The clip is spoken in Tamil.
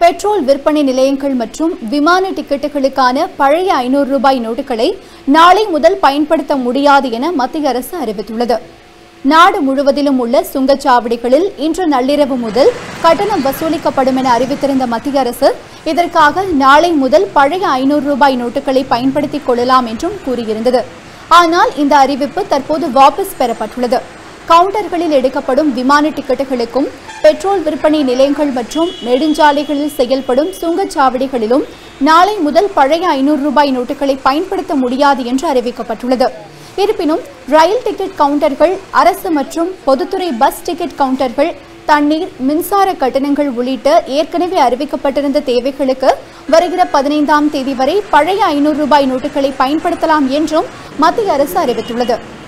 பெட்ரோல் விற்பனை நிலையங்கள் மற்றும் விமான டிக்கெட்டுகளுக்கான பழைய ஐநூறு ரூபாய் நோட்டுகளை நாளை முதல் பயன்படுத்த முடியாது என மத்திய அரசு அறிவித்துள்ளது நாடு முழுவதிலும் உள்ள சுங்கச்சாவடிகளில் இன்று நள்ளிரவு முதல் கட்டணம் வசூலிக்கப்படும் என அறிவித்திருந்த மத்திய அரசு இதற்காக நாளை முதல் பழைய ஐநூறு ரூபாய் நோட்டுகளை பயன்படுத்திக் கொள்ளலாம் என்றும் கூறியிருந்தது ஆனால் இந்த அறிவிப்பு தற்போது வாபஸ் பெறப்பட்டுள்ளது கவுண்டர்களில் எடுக்கப்படும் விமான டிக்கெட்டுகளுக்கும் பெட்ரோல் விற்பனை நிலையங்கள் மற்றும் நெடுஞ்சாலைகளில் செயல்படும் சுங்கச்சாவடிகளிலும் நாளை முதல் பழைய ஐநூறு ரூபாய் நோட்டுகளை பயன்படுத்த முடியாது என்று அறிவிக்கப்பட்டுள்ளது இருப்பினும் ரயில் டிக்கெட் கவுண்டர்கள் அரசு மற்றும் பொதுத்துறை பஸ் டிக்கெட் கவுண்டர்கள் தண்ணீர் மின்சார கட்டணங்கள் உள்ளிட்ட ஏற்கனவே அறிவிக்கப்பட்டிருந்த தேவைகளுக்கு வருகிற பதினைந்தாம் தேதி வரை பழைய ஐநூறு ரூபாய் நோட்டுகளை பயன்படுத்தலாம் என்றும் மத்திய அரசு அறிவித்துள்ளது